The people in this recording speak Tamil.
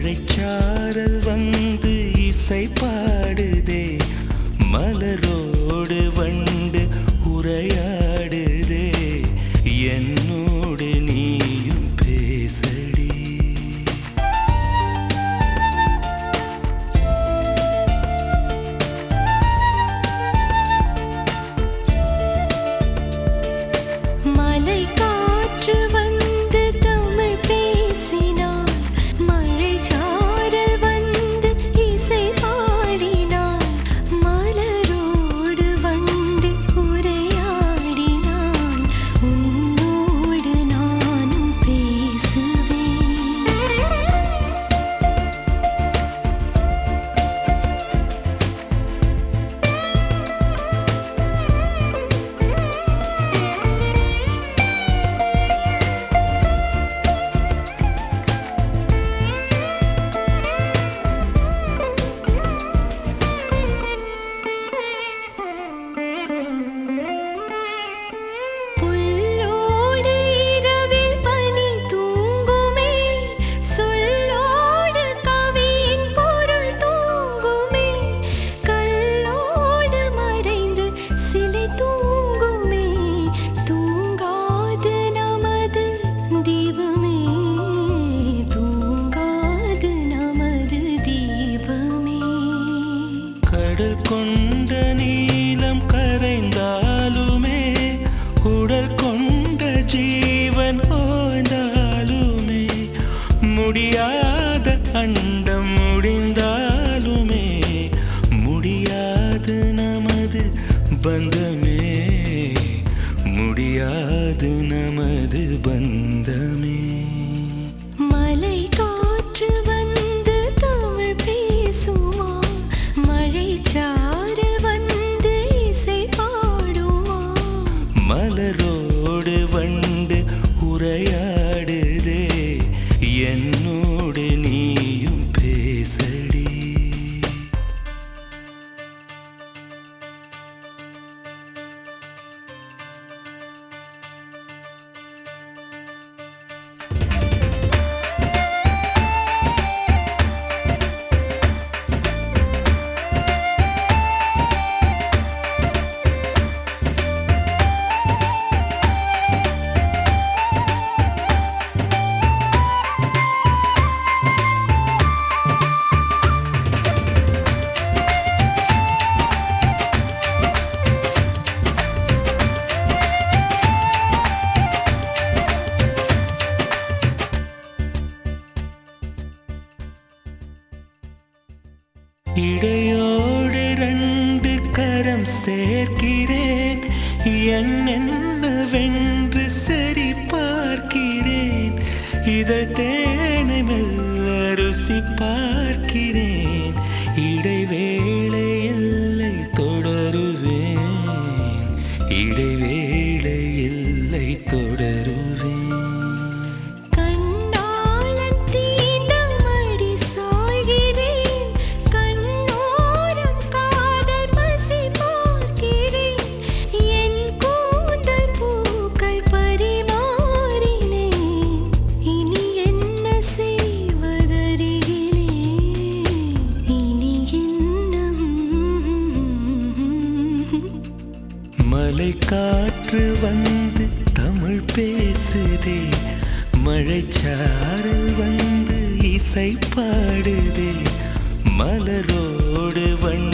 மழைச்சாரல் வந்து இசை பாடுதே மலரோடு வண்டு உரையாடுதே என்னோடு நீயும் பேசடி மலை காற்று வந்து தமிழ் பேசினான் மழை சாரல் வந்து இசை பாடினான் மலரோடு வண்டு உரையாடினான் உன்னோடு நானும் பேசுவேன் புல்லோடு இரவில் பனி தூங்குமே சொல்லோடு கவியின் பொருள் தூங்குமே கல்லோடு மறைந்து சிலை தூங்குமே தூங்காது நமது தீபமே தூங்காது நமது தீபமே கடல் கொண்ட நீலம் கரைந்தாலுமே உடல் கொண்ட ஜீவன் ஓய்ந்தாலுமே முடியாத அண்டம் முடிந்தாலுமே முடியாது நமது பந்தமே முடியாது நமது பந்தமே மலை காற்று வந்து தமிழ் பேசுமா மழை சாரல் வந்து இசை பாடுமா மலரோடு வண்டு உரையாடுதே என்னோடு நீயும் பேசடி இடையோடு ரெண்டு கரம் சேர்க்கிறேன் என்னென்னவென்று சரி பார்க்கிறேன் இதழ் தேனை மெல்ல ருசி பார்க்கிறேன் இடைவேளை எல்லை தொடருவேன் இடைவேளை எல்லை தொடருவேன் கண்ணாளன் தீண்டம் அடி சாய்கிறேன் கண்ணோரம் காதல் பசி பார்க்கிறேன் என் கூந்தல் பூக்கள் பரிமாறினேன் இனி என்ன செய்வதறிகிறேன் இனி என்ன மலை காற்று வந்து தமிழ் பேசுதே மழைச்சாரல் வந்து இசை பாடுதே மலரோடு வண்டு